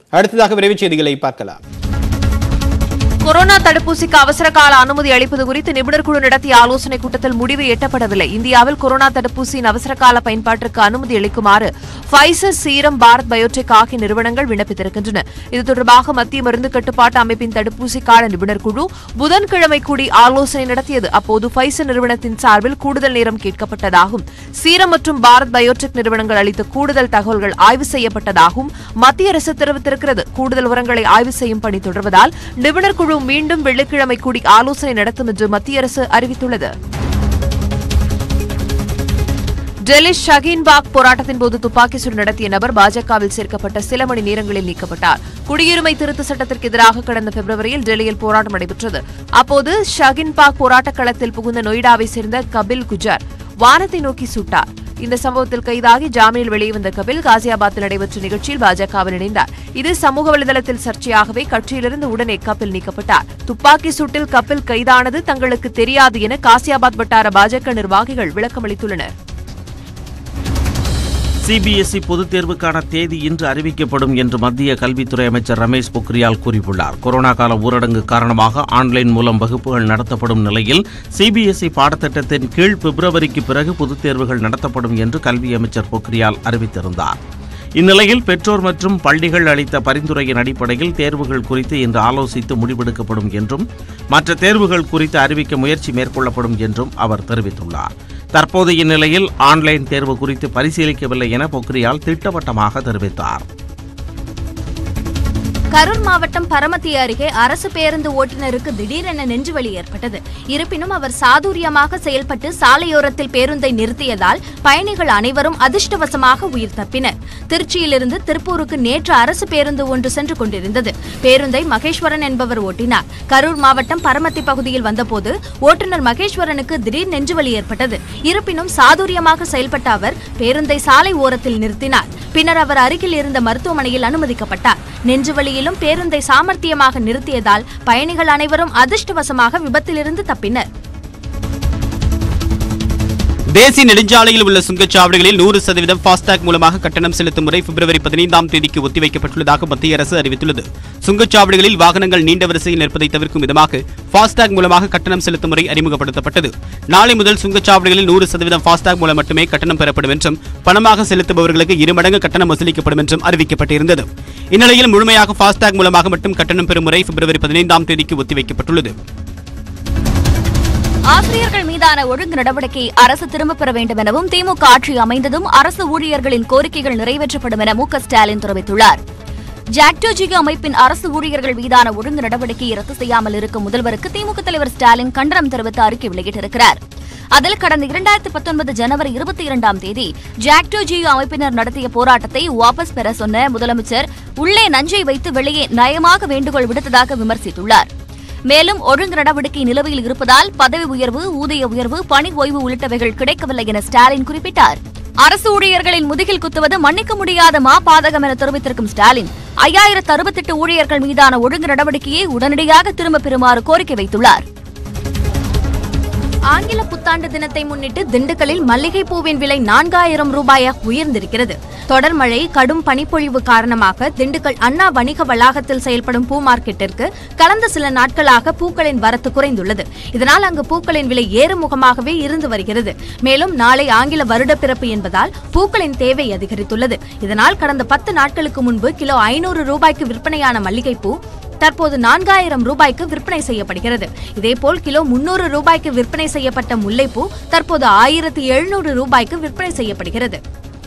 அடுத்ததாக விரைவுச் செய்திகளை பார்க்கலாம் கொரோனா தடுப்பூசிக்கு அவசர கால அனுமதி அளிப்பது குறித்து நிபுணர் குழு நடத்திய ஆலோசனைக் கூட்டத்தில் முடிவு எட்டப்படவில்லை இந்தியாவில் கொரோனா தடுப்பூசியின் அவசர கால பயன்பாட்டிற்கு அனுமதி அளிக்குமாறு ஃபைசர் சீரம் பாரத் பயோடெக் ஆகிய நிறுவனங்கள் விண்ணப்பித்திருக்கின்றன இது தொடர்பாக மத்திய மருந்து கட்டுப்பாட்டு அமைப்பின் தடுப்பூசிக்கான நிபுணர் குழு புதன்கிழமை கூடி ஆலோசனை நடத்தியது அப்போது ஃபைசர் நிறுவனத்தின் சார்பில் கூடுதல் நேரம் கேட்கப்பட்டதாகும் சீரம் மற்றும் பாரத் பயோடெக் நிறுவனங்கள் அளித்த கூடுதல் தகவல்கள் ஆய்வு செய்யப்பட்டதாகவும் மத்திய அரசு தெரிவித்திருக்கிறது கூடுதல் விவரங்களை ஆய்வு செய்யும் பணி தொடர்வதால் நிபுணர் குழு மீண்டும் வெள்ளிக்கிழமை கூடி ஆலோசனை நடத்தும் என்று மத்திய அரசு அறிவித்துள்ளது டெல்லி ஷகீன்பாக் போராட்டத்தின் போது துப்பாக்கி சூடு நடத்திய நபர் பாஜகவில் சேர்க்கப்பட்ட சில மணி நேரங்களில் நீக்கப்பட்டார் குடியுரிமை திருத்த சட்டத்திற்கு எதிராக கடந்த பிப்ரவரியில் டெல்லியில் போராட்டம் நடைபெற்றது அப்போது ஷகின்பாக் போராட்டக் களத்தில் புகுந்த நொய்டாவை சேர்ந்த கபில் குஜர் வானத்தை நோக்கி சுட்டார் இந்த சம்பவத்தில் கைதாகி ஜாமீனில் வெளியே வந்த கபில் காசியாபாத்தில் நடைபெற்ற நிகழ்ச்சியில் பாஜகவில் இணைந்தார் இது சமூக வலைதளத்தில் சர்ச்சையாகவே கட்சியிலிருந்து உடனே கபில் நீக்கப்பட்டார் துப்பாக்கி சூட்டில் கபில் கைதானது தங்களுக்கு தெரியாது என காசியாபாத் வட்டார பாஜக நிர்வாகிகள் விளக்கமளித்துள்ளனர் சிபிஎஸ்இ பொதுத் தேர்வுக்கான தேதி இன்று அறிவிக்கப்படும் என்று மத்திய கல்வித்துறை அமைச்சர் ரமேஷ் பொக்ரியால் கூறியுள்ளார் கொரோனா கால ஊரடங்கு காரணமாக ஆன்லைன் மூலம் வகுப்புகள் நடத்தப்படும் நிலையில் சிபிஎஸ்இ பாடத்திட்டத்தின் கீழ் பிப்ரவரிக்கு பிறகு பொதுத் தேர்வுகள் நடத்தப்படும் என்று கல்வி அமைச்சர் பொக்ரியால் அறிவித்திருந்தார் இந்நிலையில் பெற்றோர் மற்றும் பள்ளிகள் அளித்த பரிந்துரையின் அடிப்படையில் தேர்வுகள் குறித்து இன்று ஆலோசித்து முடிவெடுக்கப்படும் என்றும் மற்ற தேர்வுகள் குறித்து அறிவிக்க முயற்சி மேற்கொள்ளப்படும் என்றும் அவர் தெரிவித்துள்ளார் தற்போதைய நிலையில் ஆன்லைன் தேர்வு குறித்து பரிசீலிக்கவில்லை என பொக்ரியால் திட்டவட்டமாக தெரிவித்தார் கரூர் மாவட்டம் பரமத்தி அருகே அரசு பேருந்து ஓட்டுநருக்கு திடீரென நெஞ்சுவலி ஏற்பட்டது இருப்பினும் அவர் சாதுரியமாக செயல்பட்டு சாலையோரத்தில் பேருந்தை நிறுத்தியதால் பயணிகள் அனைவரும் அதிர்ஷ்டவசமாக உயிர் தப்பினர் திருச்சியிலிருந்து திருப்பூருக்கு நேற்று அரசு பேருந்து ஒன்று சென்று கொண்டிருந்தது பேருந்தை மகேஸ்வரன் என்பவர் ஓட்டினார் கரூர் மாவட்டம் பரமத்தி பகுதியில் வந்தபோது ஓட்டுநர் மகேஸ்வரனுக்கு திடீர் நெஞ்சுவலி ஏற்பட்டது இருப்பினும் சாதுரியமாக செயல்பட்ட அவர் பேருந்தை சாலை ஓரத்தில் நிறுத்தினார் பின்னர் அவர் அருகில் இருந்த மருத்துவமனையில் அனுமதிக்கப்பட்டார் நெஞ்சுவலியிலும் பேருந்தை சாமர்த்தியமாக நிறுத்தியதால் பயணிகள் அனைவரும் அதிர்ஷ்டவசமாக விபத்திலிருந்து தப்பினர் தேசிய நெடுஞ்சாலையில் உள்ள சுங்கச்சாவடிகளில் நூறு சதவீதம் ஃபாஸ்டாக் மூலமாக கட்டணம் செலுத்தும் முறை பிப்ரவரி பதினைந்தாம் தேதிக்கு ஒத்திவைக்கப்பட்டுள்ளதாக மத்திய அரசு அறிவித்துள்ளது சுங்கச்சாவடிகளில் வாகனங்கள் நீண்ட வரிசையில் நிற்பதை தவிர்க்கும் விதமாக ஃபாஸ்டாக் மூலமாக கட்டணம் செலுத்தும் முறை அறிமுகப்படுத்தப்பட்டது நாளை முதல் சுங்கச்சாவடிகளில் நூறு சதவீதம் ஃபாஸ்டாக் மூலம் மட்டுமே கட்டணம் பெறப்படும் என்றும் பணமாக செலுத்துபவர்களுக்கு இருமடங்கு கட்டணம் வசூலிக்கப்படும் என்றும் அறிவிக்கப்பட்டிருந்தது இந்நிலையில் முழுமையாக ஃபாஸ்டாக் மூலமாக மட்டும் கட்டணம் பெறும் முறை பிப்ரவரி பதினைந்தாம் தேதிக்கு ஒத்திவைக்கப்பட்டுள்ளது ஆசிரியர்கள் மீதான ஒழுங்கு நடவடிக்கையை அரசு திரும்பப் பெற வேண்டும் எனவும் திமுக ஆட்சி அமைந்ததும் அரசு ஊழியர்களின் கோரிக்கைகள் நிறைவேற்றப்படும் என மு க ஸ்டாலின் தெரிவித்துள்ளார் ஜாக்டோஜியோ அமைப்பின் அரசு ஊழியர்கள் மீதான ஒழுங்கு நடவடிக்கையை ரத்து செய்யாமல் இருக்கும் முதல்வருக்கு திமுக தலைவர் ஸ்டாலின் கண்டனம் தெரிவித்து அறிக்கை வெளியிட்டிருக்கிறார் அதில் கடந்த இரண்டாயிரத்து பத்தொன்பது ஜனவரி இருபத்தி இரண்டாம் தேதி ஜாக்டோஜியோ அமைப்பினர் நடத்திய போராட்டத்தை வாபஸ் பெற சொன்ன முதலமைச்சர் உள்ளே நஞ்சை வைத்து வெளியே நயமாக வேண்டுகோள் விடுத்ததாக விமர்சித்துள்ளார் மேலும் ஒழுங்கு நடவடிக்கை நிலுவையில் இருப்பதால் பதவி உயர்வு ஊதிய உயர்வு பணி ஓய்வு உள்ளிட்டவைகள் கிடைக்கவில்லை என ஸ்டாலின் குறிப்பிட்டார் அரசு ஊழியர்களின் முதுகில் குத்துவது மன்னிக்க முடியாத மா பாதகம் என தெரிவித்திருக்கும் ஸ்டாலின் ஐயாயிரத்து அறுபத்தெட்டு ஊழியர்கள் மீதான ஒழுங்கு நடவடிக்கையை உடனடியாக திரும்பப் பெறுமாறு கோரிக்கை வைத்துள்ளார் ஆங்கில புத்தாண்டு தினத்தை முன்னிட்டு திண்டுக்கல்லில் மல்லிகை பூவின் விலை நான்காயிரம் ரூபாயாக உயர்ந்திருக்கிறது தொடர் மழை கடும் பனிப்பொழிவு காரணமாக திண்டுக்கல் அண்ணா வணிக வளாகத்தில் செயல்படும் பூ மார்க்கெட்டிற்கு கடந்த சில நாட்களாக பூக்களின் வரத்து குறைந்துள்ளது இதனால் அங்கு பூக்களின் விலை ஏறுமுகமாகவே இருந்து வருகிறது மேலும் நாளை ஆங்கில வருடப்பிறப்பு என்பதால் பூக்களின் தேவை அதிகரித்துள்ளது இதனால் கடந்த பத்து நாட்களுக்கு முன்பு கிலோ ஐநூறு ரூபாய்க்கு விற்பனையான மல்லிகைப்பூ தற்போது நான்காயிரம் ரூபாய்க்கு விற்பனை செய்யப்படுகிறது இதேபோல் கிலோ முன்னூறு ரூபாய்க்கு விற்பனை செய்யப்பட்ட முல்லைப்பூ தற்போது ஆயிரத்தி எழுநூறு ரூபாய்க்கு விற்பனை செய்யப்படுகிறது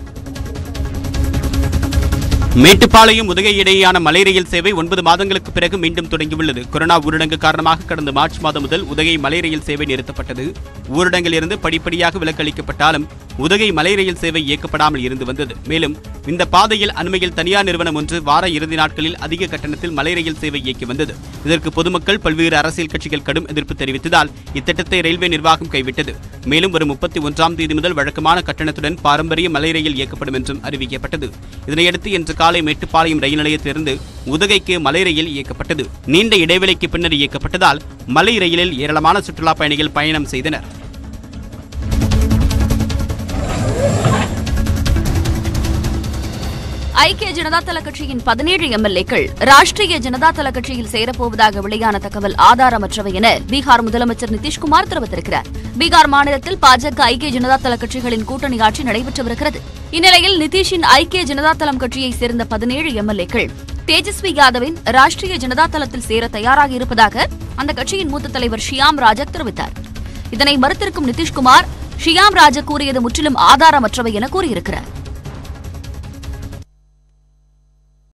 மேட்டுப்பாளையம் உதகை இடையேயான மலை ரயில் சேவை ஒன்பது மாதங்களுக்கு பிறகு மீண்டும் தொடங்கியுள்ளது கொரோனா ஊரடங்கு காரணமாக கடந்த மார்ச் மாதம் முதல் உதகை மலை ரயில் சேவை நிறுத்தப்பட்டது ஊரடங்கில் இருந்து படிப்படியாக விலக்களிக்கப்பட்டாலும் உதகை மலை ரயில் சேவை இயக்கப்படாமல் இருந்து வந்தது மேலும் இந்த பாதையில் அண்மையில் தனியார் நிறுவனம் ஒன்று வார இறுதி நாட்களில் அதிக கட்டணத்தில் மலை ரயில் சேவை இயக்கி வந்தது இதற்கு பொதுமக்கள் பல்வேறு அரசியல் கட்சிகள் கடும் எதிர்ப்பு தெரிவித்ததால் இத்திட்டத்தை ரயில்வே நிர்வாகம் கைவிட்டது மேலும் வரும் முப்பத்தி ஒன்றாம் தேதி முதல் வழக்கமான கட்டணத்துடன் பாரம்பரிய மலை ரயில் இயக்கப்படும் என்றும் அறிவிக்கப்பட்டது இதனையடுத்து இன்று காலை மேட்டுப்பாளையம் ரயில் நிலையத்திலிருந்து உதகைக்கு மலை ரயில் இயக்கப்பட்டது நீண்ட இடைவெளிக்கு பின்னர் இயக்கப்பட்டதால் மலை ரயிலில் ஏராளமான சுற்றுலா பயணிகள் பயணம் செய்தனர் ஐக்கிய ஜனதா தள கட்சியின் பதினேழு எம்எல்ஏக்கள் ராஷ்டிரிய ஜனதா தள கட்சியில் சேரப்போவதாக வெளியான தகவல் ஆதாரமற்றவை என பீகார் முதலமைச்சர் நிதிஷ்குமார் தெரிவித்திருக்கிறார் பீகார் மாநிலத்தில் பாஜக ஐக்கிய ஜனதா தள கட்சிகளின் கூட்டணி ஆட்சி நடைபெற்று வருகிறது இந்நிலையில் நிதிஷின் ஐக்கிய ஜனதா தளம் கட்சியைச் சேர்ந்த பதினேழு எம்எல்ஏக்கள் தேஜஸ்வி யாதவின் ராஷ்டிரிய ஜனதா தளத்தில் சேர தயாராக இருப்பதாக அந்த கட்சியின் மூத்த தலைவர் ஷியாம் ராஜக் தெரிவித்தார் இதனை மறுத்திருக்கும் நிதிஷ்குமார் ஷியாம் ராஜக் கூறியது முற்றிலும் ஆதாரமற்றவை என கூறியிருக்கிறார்